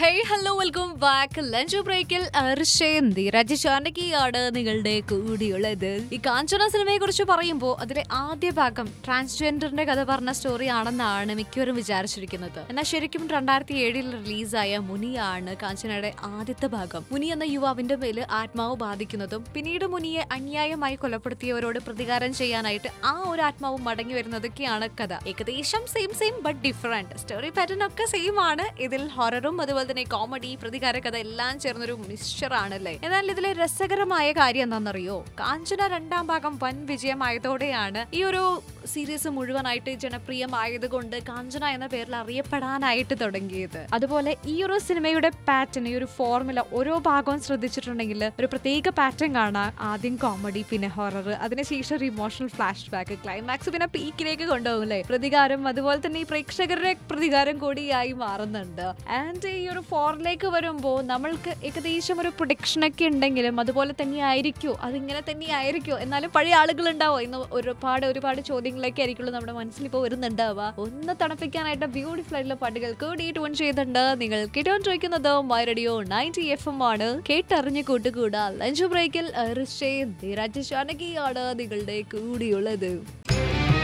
hey hello welcome back lunch ബ്രേക്കിൽ അർഷയും ധീരജ് ചാനകിയാണ് നിങ്ങളുടെ കൂടിയുള്ളത് ഈ കാഞ്ചന സിനിമയെ കുറിച്ച് പറയുമ്പോൾ അതിലെ ആദ്യ ഭാഗം ട്രാൻസ്ജെൻഡറിന്റെ കഥ പറഞ്ഞ സ്റ്റോറി ആണെന്നാണ് മിക്കവരും വിചാരിച്ചിരിക്കുന്നത് എന്നാൽ ശരിക്കും രണ്ടായിരത്തി ഏഴിൽ റിലീസായ മുനിയാണ് കാഞ്ചനയുടെ ആദ്യത്തെ ഭാഗം മുനി എന്ന യുവാവിന്റെ മേല് ആത്മാവ് ബാധിക്കുന്നതും പിന്നീട് മുനിയെ അന്യായമായി കൊലപ്പെടുത്തിയവരോട് പ്രതികാരം ചെയ്യാനായിട്ട് ആ ഒരു ആത്മാവ് മടങ്ങി വരുന്നതൊക്കെയാണ് കഥ ഏകദേശം same same but different story pattern ഒക്കെ സെയിം ആണ് ഇതിൽ ഹൊററും അതുപോലെ തന്നെ കോമഡി പ്രതികാര കഥ എല്ലാം ചേർന്നൊരു മിക്സ്ചർ ആണല്ലേ എന്നാൽ ഇതിലെ രസകരമായ കാര്യം എന്താണെന്നറിയോ കാഞ്ചന രണ്ടാം ഭാഗം വൻ വിജയമായതോടെയാണ് ഈ ഒരു സീരീസ് മുഴുവനായിട്ട് ജനപ്രിയമായത് കൊണ്ട് കാഞ്ചന എന്ന പേരിൽ അറിയപ്പെടാനായിട്ട് തുടങ്ങിയത് അതുപോലെ ഈ ഒരു സിനിമയുടെ പാറ്റേൺ ഈ ഒരു ഫോർമുല ഓരോ ഭാഗവും ശ്രദ്ധിച്ചിട്ടുണ്ടെങ്കിൽ ഒരു പ്രത്യേക പാറ്റേൺ കാണാം ആദ്യം കോമഡി പിന്നെ ഹൊറർ അതിനുശേഷം ഒരു ഇമോഷണൽ ഫ്ലാഷ് ബാക്ക് ക്ലൈമാക്സ് പിന്നെ പീക്കിലേക്ക് കൊണ്ടുപോകും അല്ലേ പ്രതികാരം അതുപോലെ തന്നെ ഈ പ്രേക്ഷകരുടെ പ്രതികാരം കൂടിയായി മാറുന്നുണ്ട് ആൻഡ് ഈ ഒരു ഫോറിലേക്ക് വരുമ്പോൾ നമ്മൾക്ക് ഏകദേശം ഒരു പ്രൊഡിക്ഷൻ ഒക്കെ ഉണ്ടെങ്കിലും അതുപോലെ തന്നെ ആയിരിക്കുമോ അതിങ്ങനെ തന്നെ ആയിരിക്കുമോ എന്നാലും പഴയ ആളുകൾ ഉണ്ടാവോ ഇന്ന് ഒരുപാട് ഒരുപാട് ചോദ്യങ്ങളൊക്കെ ആയിരിക്കുള്ളൂ നമ്മുടെ മനസ്സിൽ ഇപ്പോൾ വരുന്നുണ്ടാവുക ഒന്ന് തണുപ്പിക്കാനായിട്ട് ബ്യൂട്ടിഫുൾ ആയിട്ടുള്ള പാട്ടുകൾ കൂടി ട്യൂൺ ചെയ്തിട്ടുണ്ട് നിങ്ങൾ കേട്ടോൺ ചോദിക്കുന്നത് my radio ninety F M ആണ് കേട്ടറിഞ്ഞ് കൂട്ടുകൂടാ ലഞ്ച് ബ്രേക്കിൽ ഋഷേ ധീരാജ് ജാനകിയാണ് നിങ്ങളുടെ കൂടിയുള്ളത്